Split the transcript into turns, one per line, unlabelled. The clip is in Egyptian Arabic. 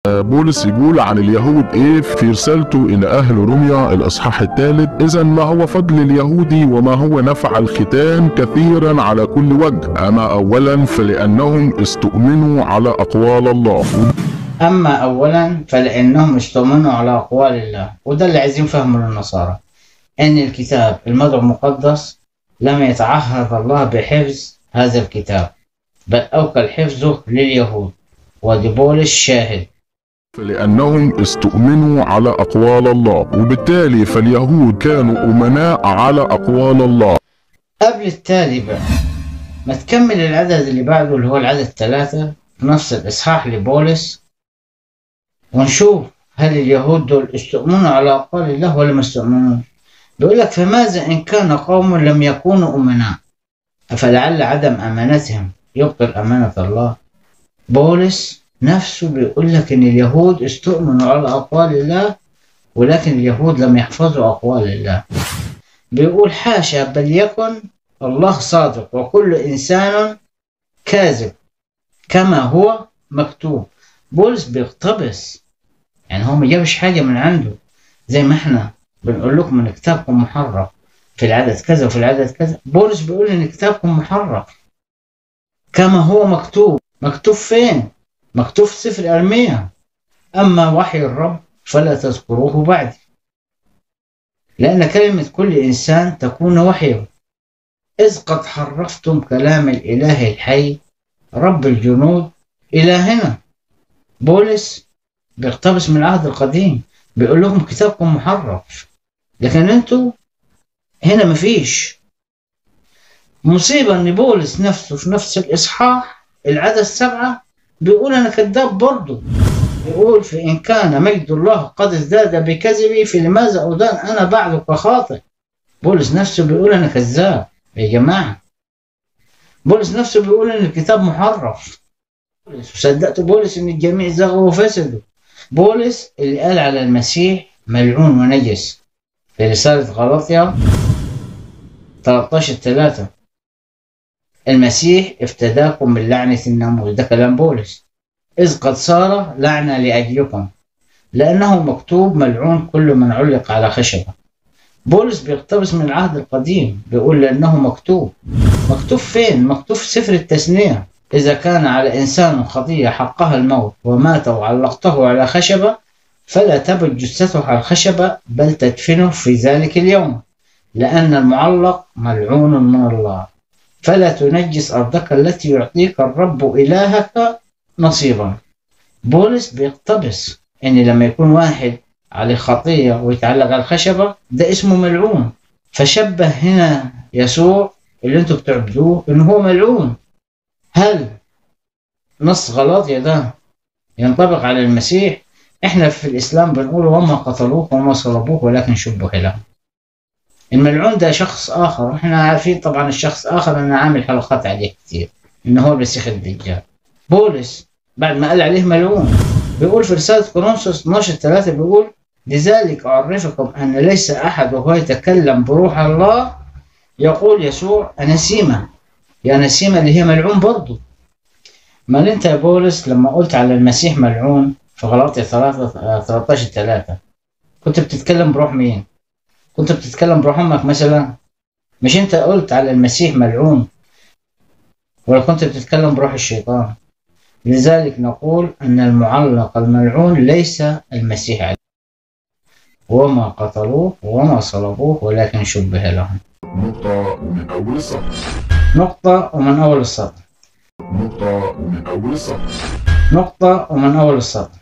بولس يقول عن اليهود ايه في رسالته الى اهل روميا الاصحاح الثالث اذا ما هو فضل اليهود وما هو نفع الختان كثيرا على كل وجه اما اولا فلانهم استؤمنوا على اقوال الله
أما أولا فلأنهم استؤمنوا على أقوال الله وده اللي عايزين فهمه للنصارى أن الكتاب المدعو المقدس لم يتعهد الله بحفظ هذا الكتاب بل أوكل حفظه لليهود ودي بولس شاهد
فلانهم استؤمنوا على اقوال الله وبالتالي فاليهود كانوا امناء على اقوال الله
قبل التالي بقى ما تكمل العدد اللي بعده اللي هو العدد ثلاثة في نفس الإصحاح لبولس ونشوف هل اليهود دول استؤمنوا على أقوال الله ولا ما استؤمنوا بيقول لك فماذا إن كان قوم لم يكونوا أمناء أفلعل عدم أمانتهم يبطل أمانة الله بولس نفسه بيقول لك إن اليهود استؤمنوا على أقوال الله ولكن اليهود لم يحفظوا أقوال الله بيقول حاشا بل يكن الله صادق وكل إنسان كاذب كما هو مكتوب بولس بيقتبس يعني هو ما جابش حاجة من عنده زي ما احنا بنقول لكم ان كتابكم محرف في العدد كذا وفي العدد كذا بولس بيقول ان كتابكم محرف كما هو مكتوب مكتوب فين مكتوب في سفر ارميا اما وحي الرب فلا تذكروه بعد لان كلمة كل انسان تكون وحيه اذ قد حرفتم كلام الاله الحي رب الجنود الى هنا بولس بيقتبس من العهد القديم بيقول لهم كتابكم محرف لكن انتوا هنا مفيش مصيبة ان بولس نفسه في نفس الاصحاح العدد سبعة بيقول انا كذاب برضه يقول فإن كان مجد الله قد ازداد بكذبي فلماذا أدان أنا بعد كخاطئ بولس نفسه بيقول أنا كذاب يا جماعة بولس نفسه بيقول إن الكتاب محرف وصدقت بولس إن الجميع زغوا وفسدوا بولس اللي قال على المسيح ملعون ونجس في رسالة غلطيا 13 3 المسيح افتداكم من لعنة الناموس ده كلام بولس إذ قد صار لعنة لأجلكم لأنه مكتوب ملعون كل من علق على خشبة بولس بيقتبس من العهد القديم بيقول لأنه مكتوب مكتوب فين؟ مكتوب في سفر التثنية إذا كان على إنسان خطية حقها الموت ومات وعلقته على خشبة فلا تبت جثته على الخشبة بل تدفنه في ذلك اليوم لأن المعلق ملعون من الله فلا تنجس أرضك التي يعطيك الرب إلهك نصيبا بولس بيقتبس ان لما يكون واحد عليه خطية ويتعلق على الخشبة ده اسمه ملعون فشبه هنا يسوع اللي انتوا بتعبدوه انه هو ملعون هل نص غلط يا ده ينطبق على المسيح احنا في الاسلام بنقول وما قتلوه وما صلبوه ولكن شبه له الملعون ده شخص اخر احنا عارفين طبعا الشخص اخر انا عامل حلقات عليه كتير انه هو المسيح الدجال بولس بعد ما قال عليه ملعون بيقول في رسالة كورنثوس 12 3 بيقول لذلك أعرفكم أن ليس أحد وهو يتكلم بروح الله يقول يسوع أنسيمة يا نسيمة اللي هي ملعون برضه ما أنت يا بولس لما قلت على المسيح ملعون في غلاطية 13 3 كنت بتتكلم بروح مين؟ كنت بتتكلم بروح أمك مثلا؟ مش أنت قلت على المسيح ملعون ولا كنت بتتكلم بروح الشيطان؟ لذلك نقول أن المعلق الملعون ليس المسيح عليه وما قتلوه وما صلبوه ولكن شبه لهم
نقطة من أول السطر
نقطة ومن أول السطر
نقطة من أول السطر
نقطة ومن أول السطر